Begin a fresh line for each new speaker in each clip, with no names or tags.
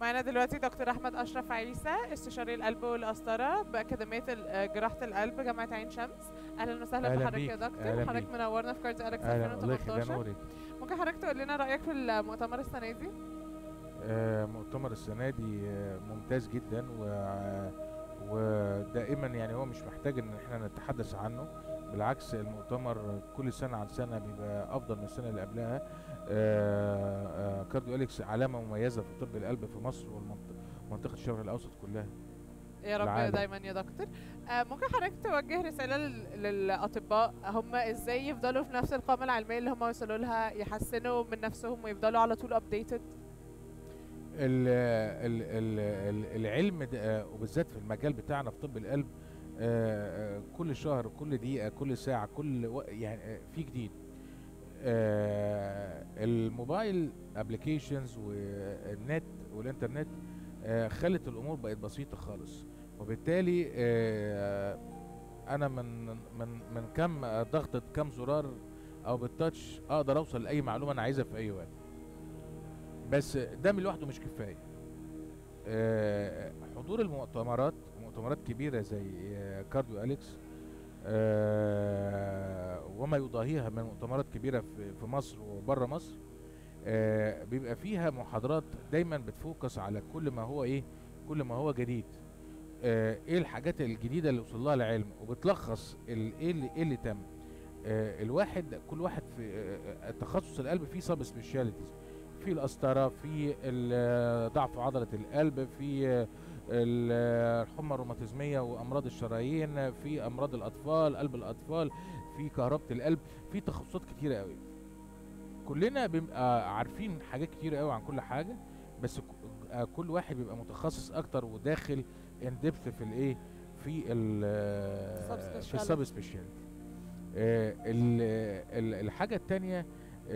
معانا دلوقتي دكتور احمد اشرف عيسى استشاري القلب والقسطره باكاديميه ال- آه، جراحه القلب جامعه عين شمس اهلا وسهلا
أهلا
بحضرتك
بيك،
يا دكتور
أهلا
حضرتك
بيك.
منورنا في كارديو اليكس
اهلا الله يخليك
2018
نورك
ممكن حضرتك تقول لنا رايك في المؤتمر السنه دي
آه، مؤتمر السنه دي آه، ممتاز جدا و ودائما يعني هو مش محتاج ان احنا نتحدث عنه بالعكس المؤتمر كل سنه عن سنه بيبقى افضل من السنه اللي قبلها آه، آه، كارديو اليكس علامه مميزه في طب القلب في مصر ومنطقه الشرق الاوسط كلها
يا رب
العالم.
دايما يا دكتور آه، ممكن حضرتك توجه رساله لل- للاطباء هم ازاي يفضلوا في نفس القامه العلميه اللي هم وصلوا لها يحسنوا من نفسهم ويفضلوا على طول ابديتد
ال ال ال ال العلم ده آه، وبالذات في المجال بتاعنا في طب القلب آه، آه، كل شهر كل دقيقة كل ساعة كل و... يعني آه، في جديد آه، الموبايل ابلكيشنز والنت والانترنت آه، خلت الامور بقت بسيطة خالص وبالتالي آه، انا من من من كم آه، ضغطة كم زرار او بالتاتش اقدر اوصل لاي معلومة انا عايزها في اي وقت بس ده من لوحده مش كفايه آه، حضور المؤتمرات مؤتمرات كبيره زي آه، كارديو اليكس آه، وما يضاهيها من مؤتمرات كبيره في في مصر وبره مصر آه، بيبقى فيها محاضرات دايما بتفوكس على كل ما هو ايه كل ما هو جديد آه، ايه الحاجات الجديده اللي وصل لها العلم وبتلخص ال- ايه اللي ايه اللي تم آه، الواحد كل واحد في آه، آه، تخصص القلب فيه سب سبيشاليتيز في القسطره في ال- ضعف عضله القلب في ال- الحمى الروماتيزميه وامراض الشرايين في امراض الاطفال قلب الاطفال في كهربه القلب في تخصصات كتيره قوي كلنا بنبقى عارفين حاجات كتيره قوي عن كل حاجه بس ك- آه، كل واحد بيبقى متخصص اكتر وداخل ان ديبث في الايه في ال في السب سبيشاليتي الحاجه الثانيه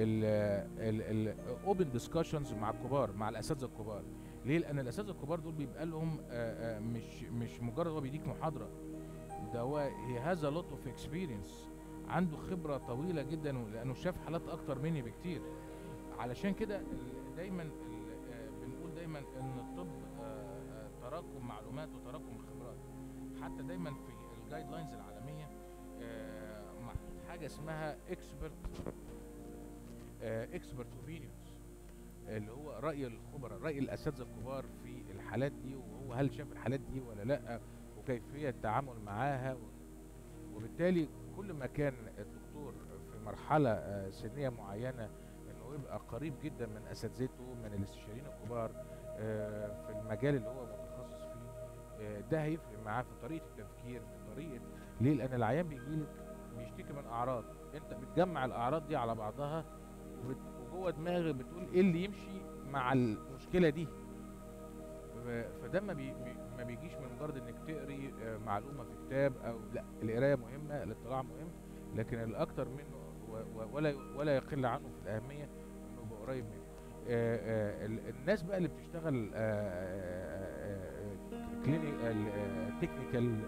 الاوبن ديسكشنز مع الكبار مع الاساتذه الكبار ليه لان الاساتذه الكبار دول بيبقى لهم آه، آه، مش مش مجرد هو بيديك محاضره ده هو هي هذا لوت اوف اكسبيرينس عنده خبره طويله جدا لانه شاف حالات اكتر مني بكتير علشان كده ال- دايما ال- آه، بنقول دايما ان الطب آه، آه، تراكم معلومات وتراكم خبرات حتى دايما في الجايد لاينز العالميه آه، محطوط حاجه اسمها اكسبرت اكسبرت اوبينيونز اللي هو راي الخبراء راي الاساتذه الكبار في الحالات دي وهو هل شاف الحالات دي ولا لا وكيفيه التعامل معاها و- وبالتالي كل ما كان الدكتور في مرحله آه، سنيه معينه انه يبقى قريب جدا من اساتذته من الاستشاريين الكبار آه، في المجال اللي هو متخصص فيه آه، ده هيفرق معاه في طريقه التفكير في طريقه ليه لان العيان بيجي لك بيشتكي من اعراض انت بتجمع الاعراض دي على بعضها وبت- وجوه دماغك بتقول ايه اللي يمشي مع المشكله دي ف- فده ما, بي بي- ما بيجيش من مجرد انك تقري آه، معلومه في كتاب او لا القرايه مهمه الاطلاع مهم لكن الاكثر منه و- و- ولا ولا يقل عنه في الاهميه انه يبقى قريب منه آه، آه، ال- الناس بقى اللي بتشتغل كلينيكال تكنيكال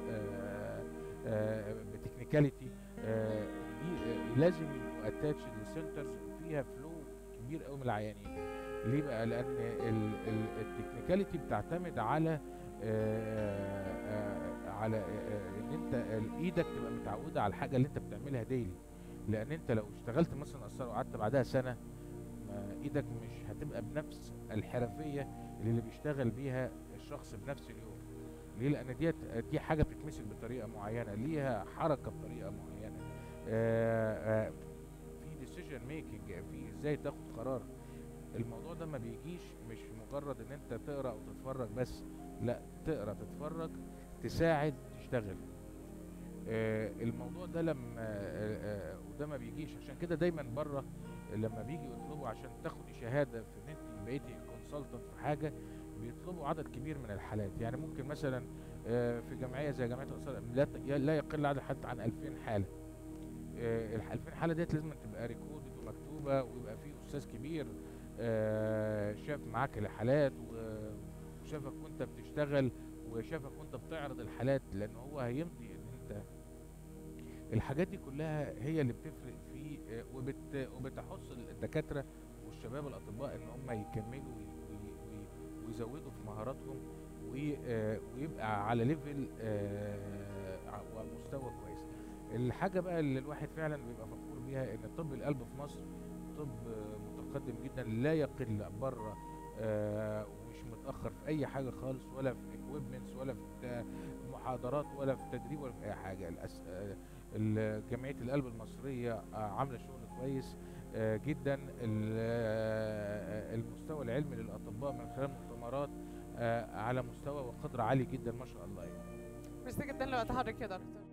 بتكنيكاليتي دي آه، لازم يبقوا اتاتش لسنترز فيها فلو كبير قوي من العيانين ليه بقى لان التكنيكاليتي بتعتمد على آه، آه، على آه، ان انت ايدك تبقى متعوده على الحاجه اللي انت بتعملها ديلي لان انت لو اشتغلت مثلا قصر وقعدت بعدها سنه ما ايدك مش هتبقى بنفس الحرفيه اللي, اللي بيشتغل بيها الشخص بنفس اليوم ليه لان ديت دي حاجه بتتمسك بطريقه معينه ليها حركه بطريقه معينه آه، آه، في ديسيجن ميكنج في ازاي تاخد قرار الموضوع ده ما بيجيش مش مجرد ان انت تقرا او تتفرج بس لا تقرا تتفرج تساعد تشتغل آه، الموضوع ده لما آه، آه، وده ما بيجيش عشان كده دايما بره لما بيجي يطلبوا عشان تاخدي شهاده في ان انت بقيتي كونسلتنت في حاجه بيطلبوا عدد كبير من الحالات يعني ممكن مثلا آه، في جمعيه زي جمعيه الاسر لا ت- لا يقل عدد حتى عن 2000 حاله آه، ال 2000 حاله ديت لازم تبقى ريكوردد ومكتوبه ويبقى في استاذ كبير آه، شاف معاك الحالات و- وشافك وانت بتشتغل وشافك وانت بتعرض الحالات لان هو هيمضي ان انت الحاجات دي كلها هي اللي بتفرق في آه، وبت وبتحث الدكاتره والشباب الاطباء ان هم يكملوا وي- وي- وي- ويزودوا في مهاراتهم وي- آه، ويبقى على ليفل آه، ع- ومستوى كويس الحاجه بقى اللي الواحد فعلا بيبقى فخور بيها ان طب القلب في مصر طب آه، متقدم جدا لا يقل بره آه، ومش متاخر في اي حاجه خالص ولا في اكويبمنتس ولا في ت- محاضرات ولا في تدريب ولا في اي حاجه الأس... آه، ال- جمعيه القلب المصريه آه، عامله شغل كويس آه، جدا ال- آه، المستوى العلمي للاطباء من خلال مؤتمرات آه، على مستوى وقدر عالي جدا ما شاء الله يعني
ميرسي جدا لوقت حضرتك يا دكتور